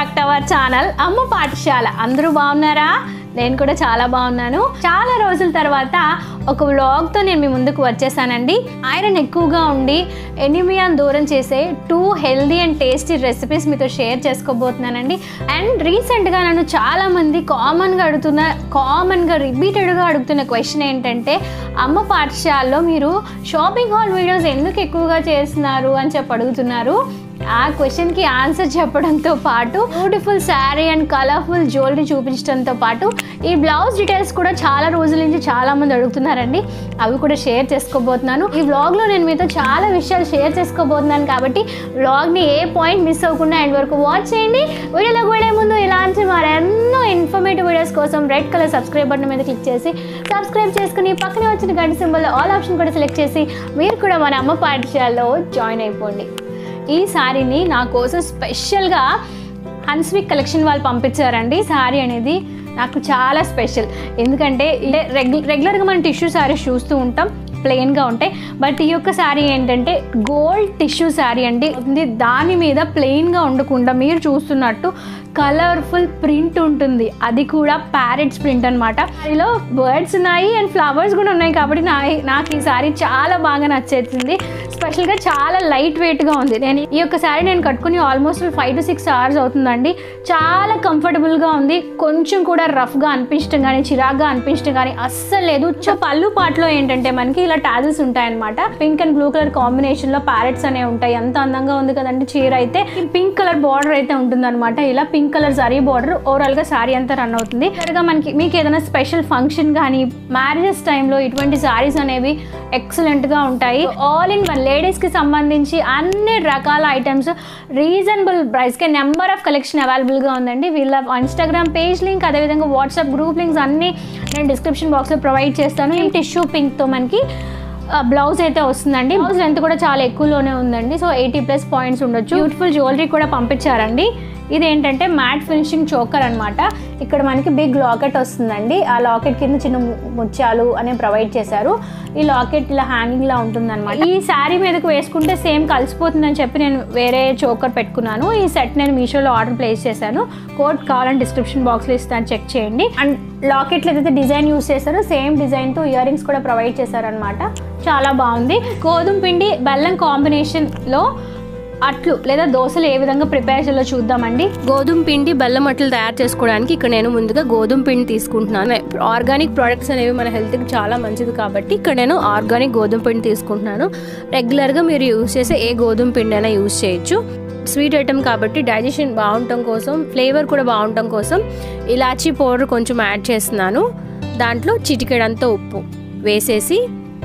back to our channel అమ్మ పాఠశాల అందరూ బాగున్నారా నేను కూడా చాలా బాగున్నాను చాలా రోజుల తర్వాత ఒక వ్లాగ్తో నేను మీ ముందుకు వచ్చేసానండి ఐరన్ ఎక్కువగా ఉండి ఎనిమియాన్ దూరం చేసే two healthy and tasty recipes మీతో షేర్ చేసుకోబోతున్నానండి అండ్ రీసెంట్గా నన్ను చాలామంది కామన్గా అడుగుతున్న కామన్గా రిపీటెడ్గా అడుగుతున్న క్వశ్చన్ ఏంటంటే అమ్మ పాఠశాలలో మీరు షాపింగ్ హాల్ వీడియోస్ ఎందుకు ఎక్కువగా చేస్తున్నారు అని చెప్పి అడుగుతున్నారు ఆ క్వశ్చన్కి ఆన్సర్ చెప్పడంతో పాటు beautiful sari and colourful jewellery చూపించడంతో పాటు ఈ బ్లౌజ్ డీటెయిల్స్ కూడా చాలా రోజుల నుంచి చాలా మంది అడుగుతున్నారండి అవి కూడా షేర్ చేసుకోబోతున్నాను ఈ వ్లాగ్లో నేను మీతో చాలా విషయాలు షేర్ చేసుకోబోతున్నాను కాబట్టి వ్లాగ్ని ఏ పాయింట్ మిస్ అవ్వకుండా ఎండ్ వరకు వాచ్ చేయండి వీడియోలోకి వెళ్ళే ముందు ఇలాంటి మరెన్నో ఇన్ఫర్మేటివ్ వీడియోస్ కోసం రెడ్ కలర్ సబ్స్క్రైబ్ బటన్ మీద క్లిక్ చేసి సబ్స్క్రైబ్ చేసుకుని పక్కనే వచ్చిన గంట సింబల్ ఆల్ ఆప్షన్ కూడా సెలెక్ట్ చేసి మీరు కూడా మన అమ్మ పాఠశాలలో జాయిన్ అయిపోండి ఈ శారీని నా కోసం స్పెషల్గా హన్స్విక్ కలెక్షన్ వాళ్ళు పంపించారండి శారీ అనేది నాకు చాలా స్పెషల్ ఎందుకంటే రెగ్యులర్ రెగ్యులర్గా మనం టిష్యూ శారీస్ చూస్తూ ఉంటాం ప్లెయిన్గా ఉంటాయి బట్ ఈ యొక్క శారీ ఏంటంటే గోల్డ్ టిష్యూ శారీ అండి ఇది దాని మీద ప్లెయిన్గా ఉండకుండా మీరు చూస్తున్నట్టు కలర్ఫుల్ ప్రింట్ ఉంటుంది అది కూడా ప్యారెట్స్ ప్రింట్ అనమాట దానిలో బర్డ్స్ ఉన్నాయి అండ్ ఫ్లవర్స్ కూడా ఉన్నాయి కాబట్టి నా నాకు ఈ శారీ చాలా బాగా నచ్చేసింది స్పెషల్గా చాలా లైట్ వెయిట్గా ఉంది నేను ఈ యొక్క శారీ నేను కట్టుకుని almost five to six hours అవుతుందండి చాలా కంఫర్టబుల్గా ఉంది కొంచెం కూడా రఫ్గా అనిపించడం కానీ చిరాగ్గా అనిపించడం కానీ అస్సలు లేదు చ- పళ్ళు పాటలో ఏంటంటే మనకి ఇలా టాజల్స్ ఉంటాయన్నమాట పింక్ అండ్ బ్లూ కలర్ కాంబినేషన్లో ప్యారెట్స్ అనేవి ఉంటాయి ఎంత అందంగా ఉంది కదండి చీర అయితే పింక్ కలర్ బార్డర్ అయితే ఉంటుందన్నమాట ఇలా పింక్ కలర్ జరీ బార్డర్ ఓవరాల్గా శారీ అంతా రన్ అవుతుంది త్వరగా మనకి మీకు ఏదైనా స్పెషల్ ఫంక్షన్ కానీ మ్యారేజెస్ టైంలో ఇటువంటి శారీస్ అనేవి ఎక్సలెంట్గా ఉంటాయి ఆల్ ఇన్ వన్ లేడీస్కి సంబంధించి అన్ని రకాల ఐటమ్స్ రీజనబుల్ ప్రైస్కి నెంబర్ ఆఫ్ కలెక్షన్ అవైలబుల్గా ఉందండి వీళ్ళ ఇన్స్టాగ్రామ్ పేజ్ లింక్ అదేవిధంగా వాట్సాప్ గ్రూప్ లింక్స్ అన్నీ నేను డిస్క్రిప్షన్ బాక్స్లో ప్రొవైడ్ చేస్తాను ఈ టిష్యూ పింక్తో మనకి బ్లౌజ్ అయితే వస్తుందండి బ్లౌజ్ లెంత్ కూడా చాలా ఎక్కువలోనే ఉందండి సో ఎయిటీ ప్లస్ పాయింట్స్ ఉండొచ్చు బ్యూటిఫుల్ జ్యువెలరీ కూడా పంపించారండి ఇది ఏంటంటే మ్యాట్ ఫినిషింగ్ చోకర్ అన్నమాట ఇక్కడ మనకి బిగ్ లాకెట్ వస్తుందండి ఆ లాకెట్ కింద చిన్న ము- ముత్యాలు అనే ప్రొవైడ్ చేశారు ఈ లాకెట్ ఇలా హ్యాంగింగ్ లా ఉంటుందన్నమాట ఈ శారీ మీదకి వేసుకుంటే సేమ్ కలిసిపోతుందని చెప్పి నేను వేరే చోకర్ పెట్టుకున్నాను ఈ సెట్ నేను మీషోలో ఆర్డర్ ప్లేస్ చేశాను కోడ్ కావాలని డిస్క్రిప్షన్ బాక్స్లో ఇస్తాను చెక్ చేయండి అండ్ లాకెట్లు ఏదైతే డిజైన్ యూస్ చేశారో సేమ్ డిజైన్తో ఇయర్ రింగ్స్ కూడా ప్రొవైడ్ చేశారనమాట చాలా బాగుంది గోధుమ పిండి బెల్లం కాంబినేషన్లో అట్లు లేదా దోశలు ఏ విధంగా ప్రిపేర్ చేయాలో చూద్దామండి గోధుమ పిండి బెల్లం అట్లు తయారు చేసుకోవడానికి ఇక్కడ నేను ముందుగా గోధుమ పిండి తీసుకుంటున్నాను ఆర్గానిక్ ప్రోడక్ట్స్ అనేవి మన హెల్త్కి చాలా మంచిది కాబట్టి ఇక్కడ నేను ఆర్గానిక్ గోధుమ పిండి తీసుకుంటున్నాను రెగ్యులర్గా మీరు యూస్ చేసే ఏ గోధుమ పిండి అయినా యూస్ చేయొచ్చు స్వీట్ ఐటమ్ కాబట్టి డైజెషన్ బాగుండటం కోసం ఫ్లేవర్ కూడా బాగుండటం కోసం ఇలాచీ పౌడర్ కొంచెం యాడ్ చేస్తున్నాను దాంట్లో చిటికెడంతా ఉప్పు వేసేసి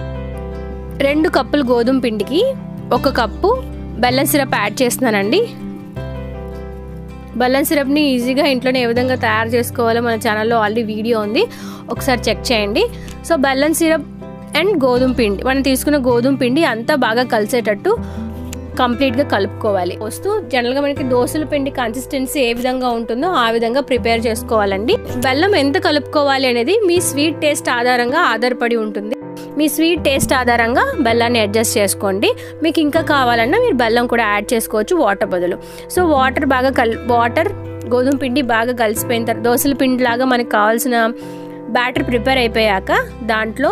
రెండు కప్పులు గోధుమ పిండికి ఒక కప్పు బెల్లం సిరప్ యాడ్ చేస్తున్నానండి బెల్లం సిరప్ని ఈజీగా ఇంట్లోనే ఏ విధంగా తయారు చేసుకోవాలో మన ఛానల్లో ఆల్రెడీ వీడియో ఉంది ఒకసారి చెక్ చేయండి సో బెల్లం సిరప్ అండ్ గోధుమ పిండి మనం తీసుకున్న గోధుమ పిండి అంతా బాగా కలిసేటట్టు కంప్లీట్గా కలుపుకోవాలి వస్తూ జనరల్గా మనకి దోశల పిండి కన్సిస్టెన్సీ ఏ విధంగా ఉంటుందో ఆ విధంగా ప్రిపేర్ చేసుకోవాలండి బెల్లం ఎంత కలుపుకోవాలి అనేది మీ స్వీట్ టేస్ట్ ఆధారంగా ఆధారపడి ఉంటుంది మీ స్వీట్ టేస్ట్ ఆధారంగా బెల్లాన్ని అడ్జస్ట్ చేసుకోండి మీకు ఇంకా కావాలన్నా మీరు బెల్లం కూడా యాడ్ చేసుకోవచ్చు వాటర్ బదులు సో వాటర్ బాగా కల్ వాటర్ గోధుమ పిండి బాగా కలిసిపోయిన తర్వాత దోశల పిండి లాగా మనకు కావాల్సిన బ్యాటర్ ప్రిపేర్ అయిపోయాక దాంట్లో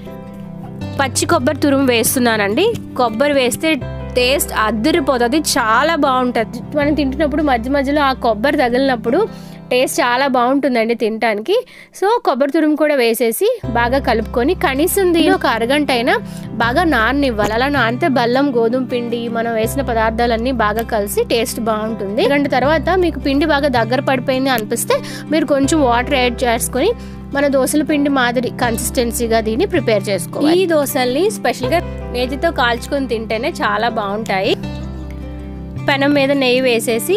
పచ్చి కొబ్బరి తురుము వేస్తున్నానండి కొబ్బరి వేస్తే టేస్ట్ అద్దరిపోతుంది చాలా బాగుంటుంది మనం తింటున్నప్పుడు మధ్య మధ్యలో ఆ కొబ్బరి తగిలినప్పుడు టేస్ట్ చాలా బాగుంటుందండి తినడానికి సో కొబ్బరి తురుము కూడా వేసేసి బాగా కలుపుకొని కనీసం దీని ఒక అరగంట అయినా బాగా నాననివ్వాలి అలా నానితే బెల్లం గోధుమ పిండి మనం వేసిన పదార్థాలన్నీ బాగా కలిసి టేస్ట్ బాగుంటుంది గంట తర్వాత మీకు పిండి బాగా దగ్గర పడిపోయింది అనిపిస్తే మీరు కొంచెం వాటర్ యాడ్ చేసుకొని మన దోశల పిండి మాదిరి కన్సిస్టెన్సీగా దీన్ని ప్రిపేర్ చేసుకోవాలి ఈ దోశల్ని స్పెషల్గా నేతితో కాల్చుకొని తింటేనే చాలా బాగుంటాయి పెనం మీద నెయ్యి వేసేసి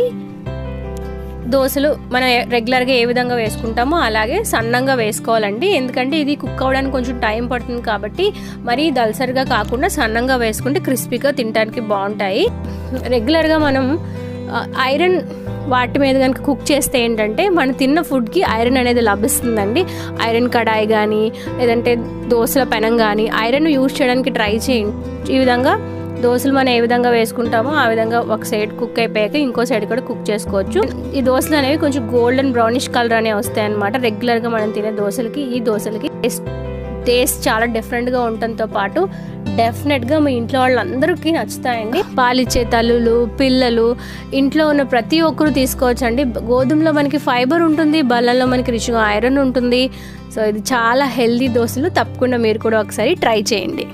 దోశలు మనం ఏ- రెగ్యులర్గా ఏ విధంగా వేసుకుంటామో అలాగే సన్నంగా వేసుకోవాలండి ఎందుకంటే ఇది కుక్ అవ్వడానికి కొంచెం టైం పడుతుంది కాబట్టి మరీ దల్సరిగా కాకుండా సన్నంగా వేసుకుంటే క్రిస్పీగా తినడానికి బాగుంటాయి రెగ్యులర్గా మనం ఆ, ఐరన్ వాటి మీద కనుక కుక్ చేస్తే ఏంటంటే మనం తిన్న ఫుడ్కి ఐరన్ అనేది లభిస్తుందండి ఐరన్ కడాయి కానీ లేదంటే దోశల పెనం కానీ ఐరన్ యూజ్ చేయడానికి ట్రై చేయండి ఈ విధంగా దోశలు మనం ఏ విధంగా వేసుకుంటామో ఆ విధంగా ఒక సైడ్ కుక్ అయిపోయాక ఇంకో సైడ్ కూడా కుక్ చేసుకోవచ్చు ఈ దోశలు అనేవి కొంచెం గోల్డెన్ బ్రౌనిష్ కలర్ అనేవి వస్తాయి అనమాట రెగ్యులర్గా మనం తినే దోశలకి ఈ దోశలకి టేస్ట్ టేస్ట్ చాలా డిఫరెంట్గా ఉండటంతో పాటు డెఫినెట్గా మీ ఇంట్లో వాళ్ళందరికీ నచ్చుతాయండి పాలిచ్చే తల్లులు పిల్లలు ఇంట్లో ఉన్న ప్రతి ఒక్కరు తీసుకోవచ్చండి గోధుమలో మనకి ఫైబర్ ఉంటుంది బల్లంలో మనకి రిచ్గా ఐరన్ ఉంటుంది సో ఇది చాలా హెల్దీ దోశలు తప్పకుండా మీరు కూడా ఒకసారి ట్రై చేయండి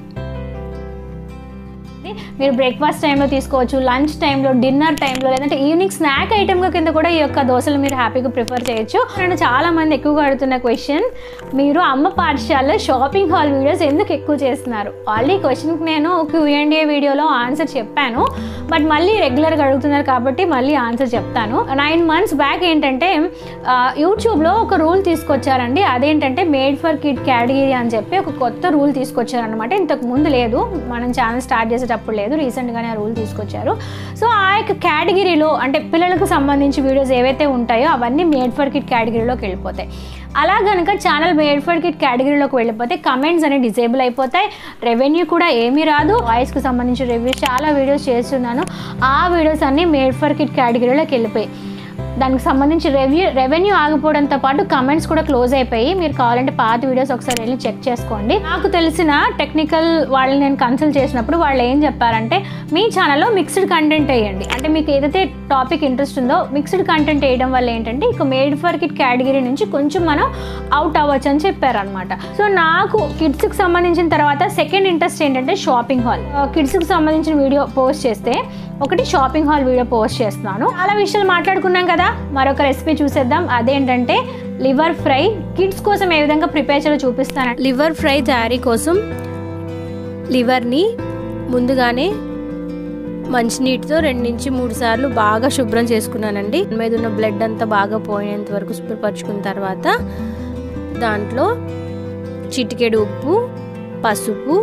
మీరు బ్రేక్ఫాస్ట్ టైంలో తీసుకోవచ్చు లంచ్ టైంలో డిన్నర్ టైంలో లేదంటే ఈవినింగ్ స్నాక్ ఐటమ్గా కింద కూడా ఈ యొక్క దోశలు మీరు హ్యాపీగా ప్రిఫర్ చేయొచ్చు అండ్ చాలా మంది ఎక్కువగా అడుగుతున్న క్వశ్చన్ మీరు అమ్మ పాఠశాలలో షాపింగ్ హాల్ వీడియోస్ ఎందుకు ఎక్కువ చేస్తున్నారు ఆల్రెడీ క్వశ్చన్కి నేను క్యూఎండిఏ వీడియోలో ఆన్సర్ చెప్పాను బట్ మళ్ళీ రెగ్యులర్గా అడుగుతున్నారు కాబట్టి మళ్ళీ ఆన్సర్ చెప్తాను నైన్ మంత్స్ బ్యాక్ ఏంటంటే ఆ, యూట్యూబ్లో ఒక రూల్ తీసుకొచ్చారండి అదేంటంటే మేడ్ ఫర్ కిడ్ కేటగిరీ అని చెప్పి ఒక కొత్త రూల్ తీసుకొచ్చారనమాట ఇంతకు ముందు లేదు మనం ఛానల్ స్టార్ట్ చేసేటప్పుడు లేదు రీసెంట్గానే ఆ రూల్ తీసుకొచ్చారు సో ఆ యొక్క కేటగిరీలో అంటే పిల్లలకు సంబంధించి వీడియోస్ ఏవైతే ఉంటాయో అవన్నీ మేడ్ ఫర్ కిడ్ కేటగిరీలోకి వెళ్ళిపోతాయి అలా కనుక ఛానల్ మేడ్ ఫర్ కిడ్ కేటగిరీలోకి వెళ్ళిపోతే కమెంట్స్ అనేవి డిజేబుల్ అయిపోతాయి రెవెన్యూ కూడా ఏమీ రాదు వాయిస్కి సంబంధించి రివ్యూస్ చాలా వీడియోస్ చేస్తున్నాను ఆ వీడియోస్ అన్నీ మేడ్ ఫర్ కిడ్ కేటగిరీలోకి వెళ్ళిపోయి దానికి సంబంధించి రెవ్యూ రెవెన్యూ ఆగిపోవడంతో పాటు కమెంట్స్ కూడా క్లోజ్ అయిపోయి మీరు కావాలంటే పాత వీడియోస్ ఒకసారి వెళ్ళి చెక్ చేసుకోండి నాకు తెలిసిన టెక్నికల్ వాళ్ళని నేను కన్సల్ట్ చేసినప్పుడు వాళ్ళు ఏం చెప్పారంటే మీ ఛానల్లో మిక్స్డ్ కంటెంట్ వేయండి అంటే మీకు ఏదైతే టాపిక్ ఇంట్రెస్ట్ ఉందో మిక్స్డ్ కంటెంట్ వేయడం వల్ల ఏంటంటే ఇక మేడ్ ఫర్ కిడ్ కేటగిరీ నుంచి కొంచెం మనం అవుట్ అవ్వచ్చు అని చెప్పారనమాట సో నాకు కిడ్స్కి సంబంధించిన తర్వాత సెకండ్ ఇంట్రెస్ట్ ఏంటంటే షాపింగ్ హాల్ కిడ్స్కి సంబంధించిన వీడియో పోస్ట్ చేస్తే ఒకటి షాపింగ్ హాల్ వీడియో పోస్ట్ చేస్తున్నాను చాలా విషయాలు మాట్లాడుకున్నాం కదా మరొక రెసిపీ చూసేద్దాం అదేంటంటే లివర్ ఫ్రై కిడ్స్ కోసం ఏ విధంగా ప్రిపేర్ చేయాలో చూపిస్తాను లివర్ ఫ్రై తయారీ కోసం లివర్ని ముందుగానే మంచినీటితో రెండు నుంచి మూడు సార్లు బాగా శుభ్రం చేసుకున్నానండి దాని మీద ఉన్న బ్లడ్ అంతా బాగా పోయేంత వరకు శుభ్రపరచుకున్న తర్వాత దాంట్లో చిటికెడు ఉప్పు పసుపు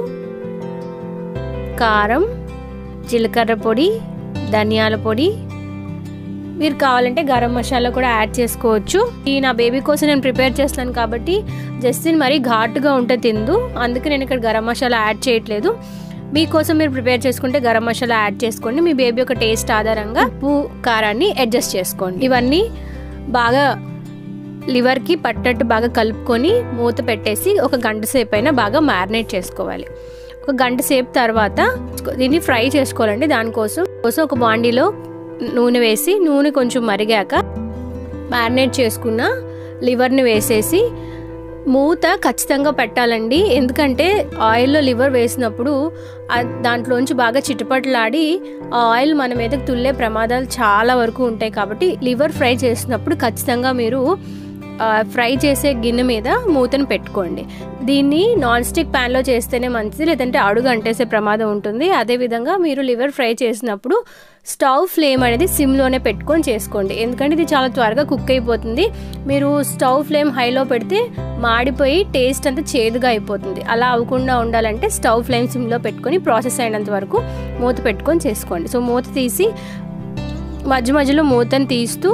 కారం జీలకర్ర పొడి ధనియాల పొడి మీరు కావాలంటే గరం మసాలా కూడా యాడ్ చేసుకోవచ్చు ఈ నా బేబీ కోసం నేను ప్రిపేర్ చేస్తాను కాబట్టి జస్టిన్ మరీ ఘాటుగా ఉంటే తిందు అందుకే నేను ఇక్కడ గరం మసాలా యాడ్ చేయట్లేదు మీకోసం మీరు ప్రిపేర్ చేసుకుంటే గరం మసాలా యాడ్ చేసుకోండి మీ బేబీ యొక్క టేస్ట్ ఆధారంగా ఉప్పు కారాన్ని అడ్జస్ట్ చేసుకోండి ఇవన్నీ బాగా లివర్కి పట్టట్టు బాగా కలుపుకొని మూత పెట్టేసి ఒక గంట సేపు అయినా బాగా మ్యారినేట్ చేసుకోవాలి ఒక గంట సేపు తర్వాత దీన్ని ఫ్రై చేసుకోవాలండి దానికోసం కోసం ఒక బాండీలో నూనె వేసి నూనె కొంచెం మరిగాక మ్యారినేట్ చేసుకున్న లివర్ని వేసేసి మూత ఖచ్చితంగా పెట్టాలండి ఎందుకంటే ఆయిల్లో లివర్ వేసినప్పుడు ఆ- దాంట్లోంచి బాగా చిటపట్లాడి ఆ ఆయిల్ మన మీదకి తుల్లే ప్రమాదాలు చాలా వరకు ఉంటాయి కాబట్టి లివర్ ఫ్రై చేసినప్పుడు ఖచ్చితంగా మీరు ఆ, ఫ్రై చేసే గిన్నె మీద మూతను పెట్టుకోండి దీన్ని నాన్ స్టిక్ ప్యాన్లో చేస్తేనే మంచిది లేదంటే అడుగు అంటేసే ప్రమాదం ఉంటుంది అదేవిధంగా మీరు లివర్ ఫ్రై చేసినప్పుడు స్టవ్ ఫ్లేమ్ అనేది సిమ్లోనే పెట్టుకొని చేసుకోండి ఎందుకంటే ఇది చాలా త్వరగా కుక్ అయిపోతుంది మీరు స్టవ్ ఫ్లేమ్ హైలో పెడితే మాడిపోయి టేస్ట్ అంతా చేదుగా అయిపోతుంది అలా అవ్వకుండా ఉండాలంటే స్టవ్ ఫ్లేమ్ సిమ్లో పెట్టుకొని ప్రాసెస్ అయినంత వరకు మూత పెట్టుకొని చేసుకోండి సో మూత తీసి మధ్య మధ్యలో మూతను తీస్తూ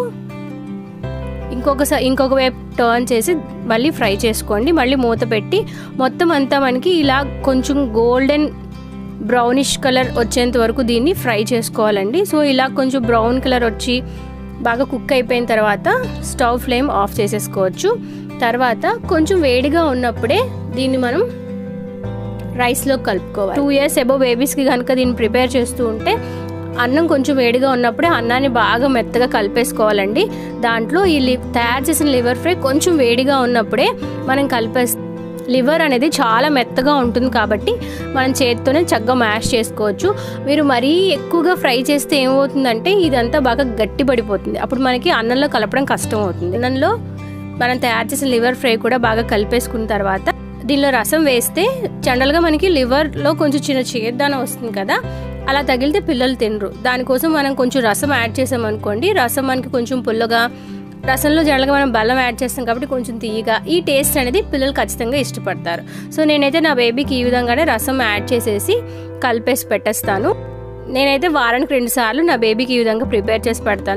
ఇంకొకసారి ఇంకొక వైపు టర్న్ చేసి మళ్ళీ ఫ్రై చేసుకోండి మళ్ళీ మూత పెట్టి మొత్తం అంతా మనకి ఇలా కొంచెం గోల్డెన్ బ్రౌనిష్ కలర్ వచ్చేంత వరకు దీన్ని ఫ్రై చేసుకోవాలండి సో ఇలా కొంచెం బ్రౌన్ కలర్ వచ్చి బాగా కుక్ అయిపోయిన తర్వాత స్టవ్ ఫ్లేమ్ ఆఫ్ చేసేసుకోవచ్చు తర్వాత కొంచెం వేడిగా ఉన్నప్పుడే దీన్ని మనం రైస్లో కలుపుకోవాలి టూ ఇయర్స్ ఎబో బేబీస్కి కనుక దీన్ని ప్రిపేర్ చేస్తూ ఉంటే అన్నం కొంచెం వేడిగా ఉన్నప్పుడే అన్నాన్ని బాగా మెత్తగా కలిపేసుకోవాలండి దాంట్లో ఈ లి తయారు చేసిన లివర్ ఫ్రై కొంచెం వేడిగా ఉన్నప్పుడే మనం కలిపేస్ లివర్ అనేది చాలా మెత్తగా ఉంటుంది కాబట్టి మనం చేతితోనే చక్కగా మ్యాష్ చేసుకోవచ్చు మీరు మరీ ఎక్కువగా ఫ్రై చేస్తే ఏమవుతుందంటే ఇదంతా బాగా గట్టి పడిపోతుంది అప్పుడు మనకి అన్నంలో కలపడం కష్టం అవుతుంది అన్నంలో మనం తయారు చేసిన లివర్ ఫ్రై కూడా బాగా కలిపేసుకున్న తర్వాత దీనిలో రసం వేస్తే జనరల్గా మనకి లివర్లో కొంచెం చిన్న చేద్దానం వస్తుంది కదా అలా తగిలితే పిల్లలు తినరు దానికోసం మనం కొంచెం రసం యాడ్ చేసామనుకోండి రసం మనకి కొంచెం పుల్లగా రసంలో జనరల్గా మనం బెల్లం యాడ్ చేస్తాం కాబట్టి కొంచెం తీయగా ఈ టేస్ట్ అనేది పిల్లలు ఖచ్చితంగా ఇష్టపడతారు సో నేనైతే నా బేబీకి ఈ విధంగానే రసం యాడ్ చేసేసి కలిపేసి పెట్టేస్తాను నేనైతే వారానికి రెండు సార్లు నా బేబీకి ఈ విధంగా ప్రిపేర్ చేసి పెడతాను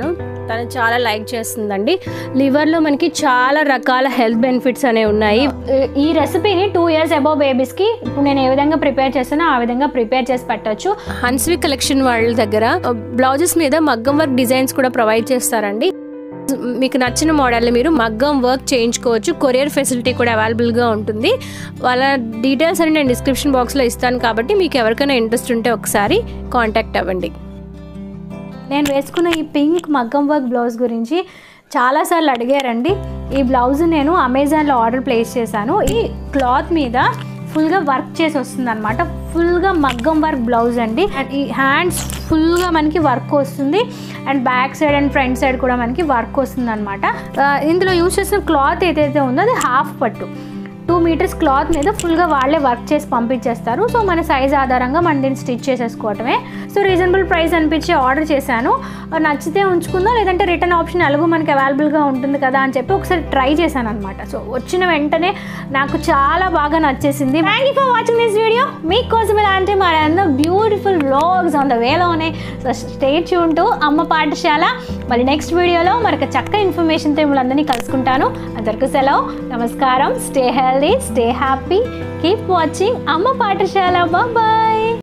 తను చాలా లైక్ చేస్తుందండి లివర్లో మనకి చాలా రకాల హెల్త్ బెనిఫిట్స్ అనేవి ఉన్నాయి ఈ రెసిపీని టూ ఇయర్స్ అబౌవ్ బేబీస్కి ఇప్పుడు నేను ఏ విధంగా ప్రిపేర్ చేస్తానో ఆ విధంగా ప్రిపేర్ చేసి పెట్టొచ్చు హన్స్వి కలెక్షన్ వాళ్ళ దగ్గర బ్లౌజెస్ మీద మగ్గం వర్క్ డిజైన్స్ కూడా ప్రొవైడ్ చేస్తారండి మీకు నచ్చిన మోడల్ మీరు మగ్గం వర్క్ చేయించుకోవచ్చు కొరియర్ ఫెసిలిటీ కూడా అవైలబుల్గా ఉంటుంది వాళ్ళ డీటెయిల్స్ అని నేను డిస్క్రిప్షన్ బాక్స్లో ఇస్తాను కాబట్టి మీకు ఎవరికైనా ఇంట్రెస్ట్ ఉంటే ఒకసారి కాంటాక్ట్ అవ్వండి నేను వేసుకున్న ఈ పింక్ మగ్గం వర్క్ బ్లౌజ్ గురించి చాలాసార్లు అడిగారండి ఈ బ్లౌజ్ నేను అమెజాన్లో ఆర్డర్ ప్లేస్ చేశాను ఈ క్లాత్ మీద ఫుల్గా వర్క్ చేసి వస్తుంది అనమాట ఫుల్గా మగ్గం వర్క్ బ్లౌజ్ అండి అండ్ ఈ హ్యాండ్స్ ఫుల్గా మనకి వర్క్ వస్తుంది and back side and front side కూడా మనకి వర్క్ వస్తుంది అనమాట ఇందులో యూజ్ చేసిన క్లాత్ ఏదైతే ఉందో అది హాఫ్ పట్టు టూ మీటర్స్ క్లాత్ మీద ఫుల్గా వాళ్ళే వర్క్ చేసి పంపించేస్తారు సో మన సైజ్ ఆధారంగా మనం దీన్ని స్టిచ్ చేసేసుకోవటమే సో రీజనబుల్ ప్రైస్ అనిపించి ఆర్డర్ చేశాను నచ్చితే ఉంచుకుందాం లేదంటే రిటర్న్ ఆప్షన్ ఎలాగో మనకి అవైలబుల్గా ఉంటుంది కదా అని చెప్పి ఒకసారి ట్రై చేశాను అనమాట సో వచ్చిన వెంటనే నాకు చాలా బాగా నచ్చేసింది thank you for watching this video మీకోసం ఇలాంటి మరి అందరూ బ్యూటిఫుల్ వ్లాగ్స్ ఆన్ ద వేలో ఉన్నాయి సో స్టే చూంటూ అమ్మ పాఠశాల మళ్ళీ నెక్స్ట్ వీడియోలో మరొక చక్క ఇన్ఫర్మేషన్తో మిమ్మల్ని అందరినీ కలుసుకుంటాను అందరికీ సెలవు నమస్కారం stay healthy stay happy keep watching అమ్మ పాఠశాల బాయ్